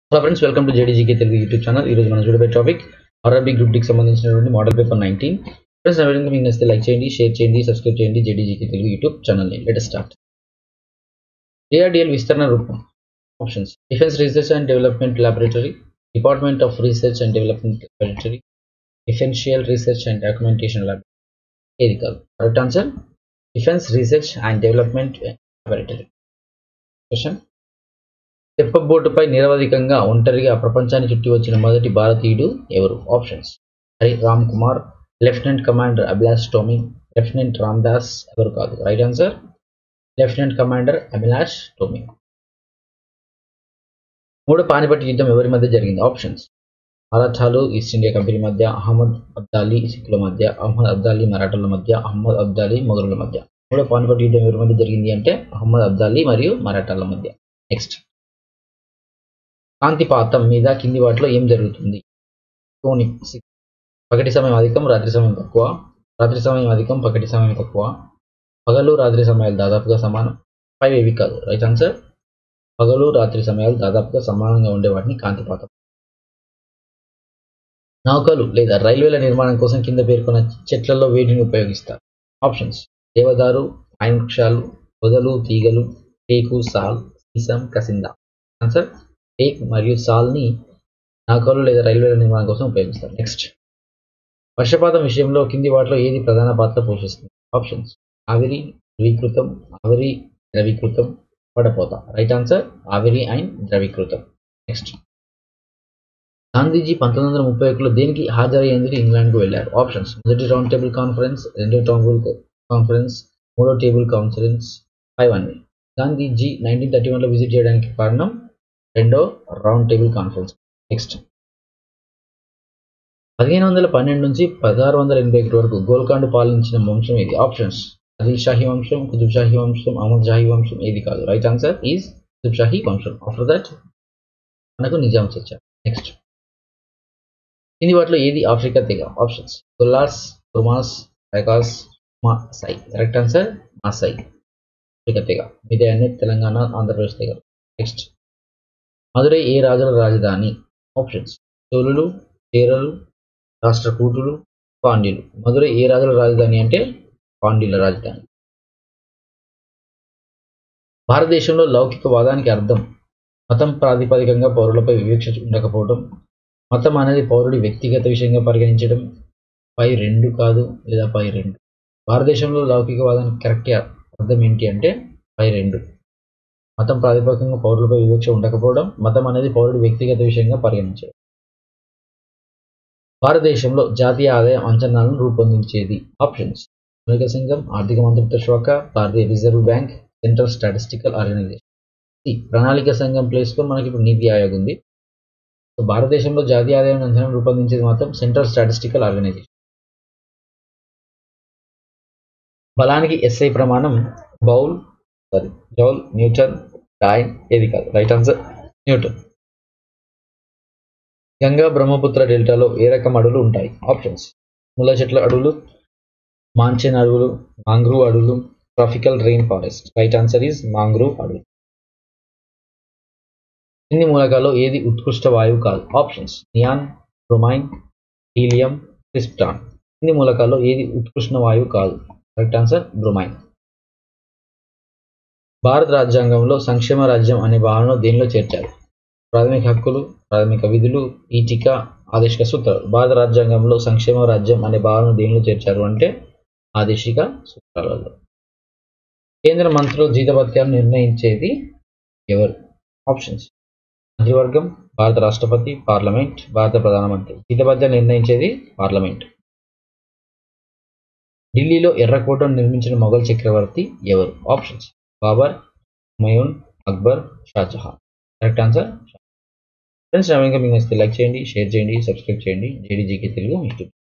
hello friends welcome to JDGK Telugu YouTube channel ఈ రోజు మనం చూడబోయే టాపిక్ ఆర్ఆర్బీ గ్రూప్ డికి సంబంధించినటువంటి మోడల్ పేపర్ నైన్టీన్ ఫ్రెండ్స్ నా వీడియోని మీకు నచ్చితే లైక్ చేయండి షేర్ చేయండి సబ్స్క్రైబ్ చేయండి జేడీజీకే తెలుగు యూట్యూబ్ ఛానల్ని లెట్ స్టార్ట్ ఏఆర్డిఎల్ విస్తరణ రూపం options defence research and development laboratory department of research and development laboratory differential research and documentation lab ఏది కాదు correct answer defence research and development laboratory question తెప్పబోటుపై నిరవధికంగా ఒంటరిగా ప్రపంచాన్ని చుట్టి వచ్చిన మొదటి భారతీయుడు ఎవరు options Hari Ram Kumar lieutenant commander Abhilash Tomy lieutenant Ram Das ఎవరు కాదు right answer lieutenant commander Abhilash Tomy మూడో పానిపట్టి యుద్ధం ఎవరి మధ్య జరిగింది ఆప్షన్స్ మరాఠాలు ఈస్ట్ ఇండియా కంపెనీ మధ్య అహ్మద్ అబ్దాలీ సిక్కుల మధ్య అహ్మద్ అబ్దాలీ మరాఠాల మధ్య అహ్మద్ అబ్దాలీ మొఘలుల మధ్య మూడో పానిపట్టి యుద్ధం ఎవరి మధ్య జరిగింది అంటే అహ్మద్ అబ్దాలీ మరియు మరాఠాల మధ్య నెక్స్ట్ కాంతిపాతం మీద కింది వాటిలో ఏం జరుగుతుంది టోనిక్ పగటి సమయం అధికం రాత్రి సమయం తక్కువ రాత్రి సమయం అధికం పగటి సమయం తక్కువ పగలు రాత్రి సమయాలు దాదాపుగా సమానం ఫైవ్ ఏవి కాదు రైట్ ఆన్సర్ పగలు రాత్రి సమయాలు దాదాపుగా సమానంగా ఉండే వాటిని కాంతిపాతం నౌకలు లేదా రైల్వేల నిర్మాణం కోసం కింద పేర్కొన్న చెట్లలో వేటిని ఉపయోగిస్తారు ఆప్షన్స్ దేవదారు పైన్ వృక్షాలు పొదలు తీగలు టేకు సాల్ సీసం కసిందా ఆన్సర్ టేక్ మరియు సాల్ని నౌకలు లేదా రైల్వేల నిర్మాణం కోసం ఉపయోగిస్తారు నెక్స్ట్ వర్షపాతం విషయంలో కింది వాటిలో ఏది ప్రధాన పాత్ర పోషిస్తుంది ఆప్షన్స్ ఆవిరి ద్రవీకృతం ఆవిరి ద్రవీకృతం పడపోత రైట్ ఆన్సర్ ఆవిరి అండ్ ద్రవీకృతం నెక్స్ట్ గాంధీజీ పంతొమ్మిది వందల ముప్పై ఒకటిలో దేనికి హాజరయ్యేందుకు ఇంగ్లాండ్కు వెళ్ళారు ఆప్షన్స్ మొదటి రౌండ్ టేబుల్ కాన్ఫరెన్స్ రెండో టేబుల్ కాన్ఫరెన్స్ మూడో టేబుల్ కాన్ఫరెన్స్ ఫైవ్ అన్ని గాంధీజీ నైన్టీన్ థర్టీ వన్లో విజిట్ చేయడానికి కారణం రెండో రౌండ్ టేబుల్ కాన్ఫరెన్స్ నెక్స్ట్ పదిహేను వందల పన్నెండు నుంచి పదహారు వందల ఎనభై ఒకటి వరకు గోల్కాండ్ పాలించిన వంశం ఇది ఆప్షన్స్ అదిల్ షాహీ వంశం కుతుబ్ షాహీ వంశం అహ్మద్ షాహీ వంశం ఏది కాదు right answer is Qutub Shahi వంశం ఆఫ్టర్ దట్ మనకు నిజాం చర్చ నెక్స్ట్ కింది వాటిలో ఏది ఆఫ్రికా తెగ ఆప్షన్స్ గొల్లార్స్ కుర్మాస్ బైకాస్ Maasai correct answer Maasai Africa తెగ మిగతా అన్ని తెలంగాణ ఆంధ్రప్రదేశ్ తెగ నెక్స్ట్ మదురై ఏ రాజుల రాజధాని ఆప్షన్స్ చోళులు చేరలు రాష్ట్రకూటులు పాండ్యులు మదురై ఏ రాజుల రాజధాని అంటే పాండ్యుల రాజధాని భారతదేశంలో లౌకికవాదానికి అర్థం మతం ప్రాతిపదికంగా పౌరులపై వివక్ష ఉండకపోవడం మతం అనేది పౌరుడి వ్యక్తిగత విషయంగా పరిగణించడం పై రెండు కాదు లేదా పై రెండు భారతదేశంలో లౌకికవాదానికి కరెక్ట్ అర్థం ఏంటి అంటే పై రెండు మతం ప్రాతిపదికంగా పౌరులపై వివక్ష ఉండకపోవడం మతం అనేది పౌరుడి వ్యక్తిగత విషయంగా పరిగణించడం భారతదేశంలో జాతీయ ఆదాయం అంచనాలను రూపొందించేది ఆప్షన్స్ ఎన్నికల సంఘం ఆర్థిక మంత్రిత్వ శాఖ భారతీయ Reserve Bank Central Statistical Organisation ప్రణాళిక సంఘం ప్లేస్లో మనకి ఇప్పుడు నీతి ఆయోగ్ ఉంది సో భారతదేశంలో జాతీయ ఆదాయం అంచనా రూపొందించేది మాత్రం సెంట్రల్ స్టాటిస్టికల్ ఆర్గనైజేషన్ బలానికి ఎస్ఐ ప్రమాణం bowl sorry joule newton dyne ఏది కాదు right answer newton Ganga Brahmaputra డెల్టాలో ఏ రకం అడవులు ఉంటాయి ఆప్షన్స్ ముళ్ళ చెట్ల అడవులు మాన్చెన్ అడవులు మాంగ్రూవ్ అడవులు tropical rain forest right answer is mangrove అడవులు కింది మూలకాల్లో ఏది ఉత్కృష్ట వాయువు కాదు options neon bromine helium krypton కింది మూలకాల్లో ఏది ఉత్కృష్ణ వాయువు కాదు కరెక్ట్ ఆన్సర్ బ్రొమైన్ భారత రాజ్యాంగంలో సంక్షేమ రాజ్యం అనే భావనను దేనిలో చేర్చారు ప్రాథమిక హక్కులు ప్రాథమిక విధులు ఈటిక ఆదేశిక సూత్రాలు భారత రాజ్యాంగంలో సంక్షేమ రాజ్యం అనే భావనను దేనిలో చేర్చారు అంటే ఆదేశిక సూత్రాలలో కేంద్ర మంత్రుల జీతభత్యాలు నిర్ణయించేది ఎవరు ఆప్షన్స్ మంత్రివర్గం భారత రాష్ట్రపతి పార్లమెంట్ భారత ప్రధానమంత్రి జీతభత్యాలు నిర్ణయించేది పార్లమెంట్ ఢిల్లీలో ఎర్రకోటను నిర్మించిన మొఘల్ చక్రవర్తి ఎవరు options Babur Humayun Akbar Shahjahan correct answer friends నా ఇంకా మీకు నచ్చితే లైక్ చేయండి షేర్ చేయండి సబ్స్క్రైబ్ చేయండి జేడీజీకే తెలుగు యూట్యూబ్